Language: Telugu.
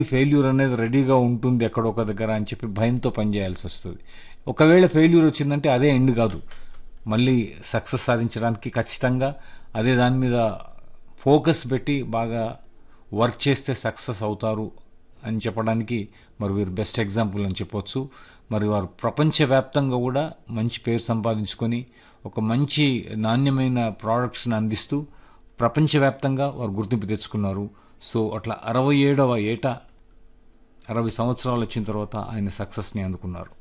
ఫెయిల్యూర్ అనేది రెడీగా ఉంటుంది ఎక్కడో ఒక దగ్గర అని చెప్పి భయంతో పనిచేయాల్సి వస్తుంది ఒకవేళ ఫెయిల్యూర్ వచ్చిందంటే అదే ఎండ్ కాదు మళ్ళీ సక్సెస్ సాధించడానికి ఖచ్చితంగా అదే దాని మీద ఫోకస్ పెట్టి బాగా వర్క్ చేస్తే సక్సెస్ అవుతారు అని చెప్పడానికి మరి వీరు బెస్ట్ ఎగ్జాంపుల్ అని చెప్పొచ్చు మరి వారు ప్రపంచవ్యాప్తంగా కూడా మంచి పేరు సంపాదించుకొని ఒక మంచి నాణ్యమైన ప్రోడక్ట్స్ని అందిస్తూ ప్రపంచవ్యాప్తంగా వారు గుర్తింపు తెచ్చుకున్నారు సో అట్లా అరవై ఏడవ ఏట అరవై సంవత్సరాలు వచ్చిన తర్వాత ఆయన సక్సెస్ని అందుకున్నారు